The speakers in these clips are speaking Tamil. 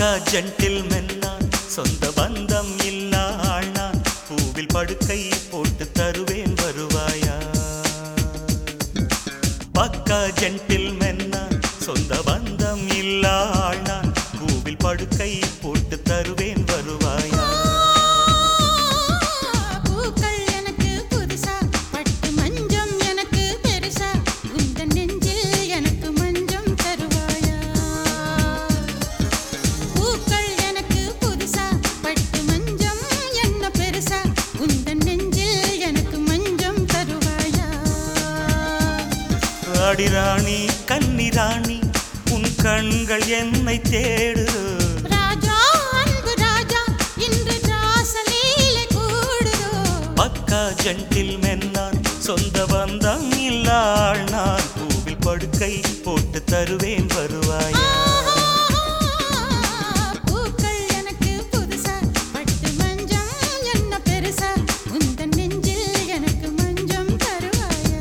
பக்கா ஜென்டில் மென்னான் சொந்த பந்தம் இல்லா ஆள் நான் பூவில் படுக்கை போட்டு தருவேன் வருவாயா பக்கா ஜென்டில் மென்னான் சொந்த பந்தம் இல்லா ஆள் நான் பூவில் படுக்கை போட்டு தருவேன் வருவாயா பூக்கள் எனக்கு புதுசா பட்டு மஞ்சம் எனக்கு பெருசா உந்தன் நெஞ்சில் எனக்கு மஞ்சம் தருவாயா பூக்கள் எனக்கு புதுசா பட்டு மஞ்சம் என்ன பெருசா உந்தன் நெஞ்சில் எனக்கு மஞ்சம் தருவாயா அடிராணி கன்னிராணி உன் கண்கள் என்னை தேடுது ராஜா அன்பு ராஜா இன்று ராசலீலை கூடுதோ பக்கா ஜென்டில் மென்னான் சொந்த பந்தம் இல்லாள் நான் பூவில் படுக்கை போட்டு தருவேன் வருவாயா பூக்கள் எனக்கு புதுசா பட்டு மஞ்சம் என்ன பெருசா உந்தன் நெஞ்சில் எனக்கு மஞ்சம் தருவாயா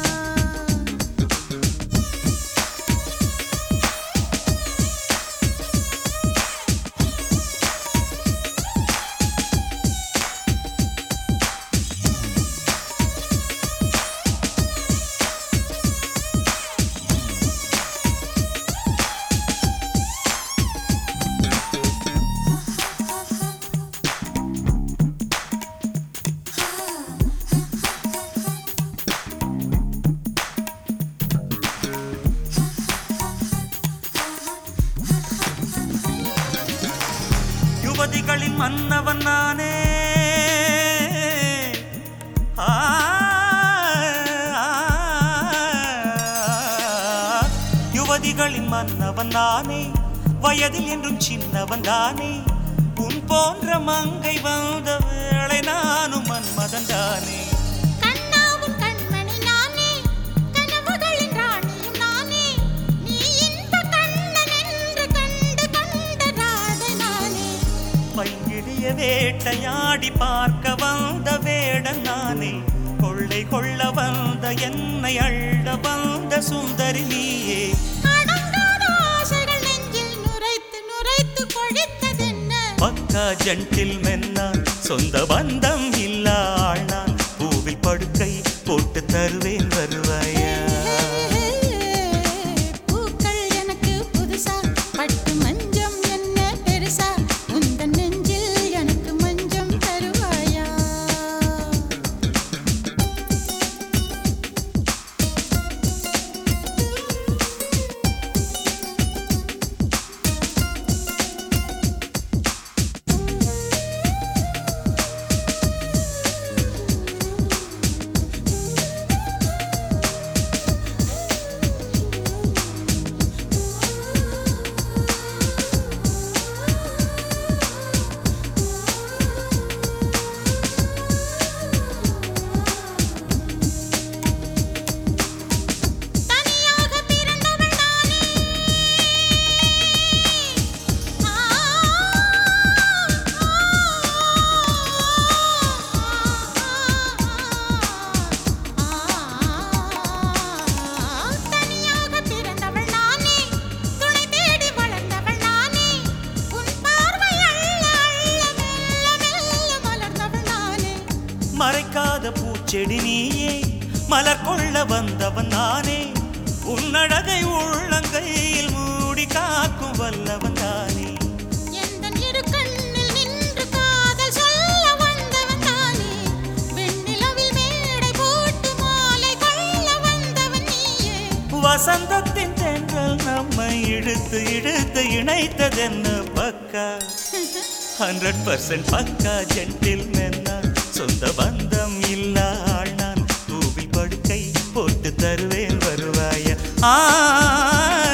யுவதிகளின் மன்னவன் நானே ஆ, ஆ, யுவதிகளின் மன்னவன் நானே வயதில் என்றும் சின்னவன் தானே உன் போன்ற மங்கை வந்த வேளை நானும் மன்மதன் தானே கண்ணாவும் கண்மணி நானே கனவுகளின் ராணியும் நானே நீ இன்ப கண்ணன் என்று கண்டு கண்ட ராதை நானே பைங்கிடிய வேட்டையாடி பார்க்க வந்த வேடன் நானே கொள்ளை கொள்ள வந்த என்னை அள்ள வந்த சுந்தரி நீயே அடங்காத ஆசைகள் நெஞ்சில் நுரைத்து நுரைத்து கொழித்ததென்ன பக்கா ஜென்டில் மென்னான் சொந்த பந்தம் இல்லா ஆள் நான் பூவில் படுக்கை போட்டு தருவேன் வருவாயா பூக்கள் எனக்கு புதுசா பட்டு மஞ்சம் என்ன பெருசா உந்தன் நெஞ்சில் எனக்கு மஞ்சம் தருவாயா தனியாக பிறந்தவள் நானே ஆ தனியாக பிறந்தவள் நானே துணை தேடி வளர்ந்தவள் நானே உன் பார்வை அள்ள அள்ள மெல்ல மெல்ல மலர்ந்தவள் நானே மறைக்காத பூச்செடி நீயே மலர் கொள்ள வந்தவன் நானே உன்னழகை உள்ளங்கையில் மூடி காக்கும் வல்லவன் தானே எந்தன் இரு கண்ணில் நின்று காதல் சொல்ல வந்தவன் தானே வெண்ணிலவில் மேடை போட்டு மாலை கொள்ள வந்தவன் நீயே வசந்தத்தின் தென்றல் நம்மை இழுத்து இழுத்து இணைத்ததென்ன பக்கா ஹண்ட்ரட் பர்சன்ட் பக்கா ஜென்டில் மென்னான் சொந்த பந்தம் இல்லா ஆள் நான் பூவில் படுக்கை போட்டு தருவேன் வருவாய ஆ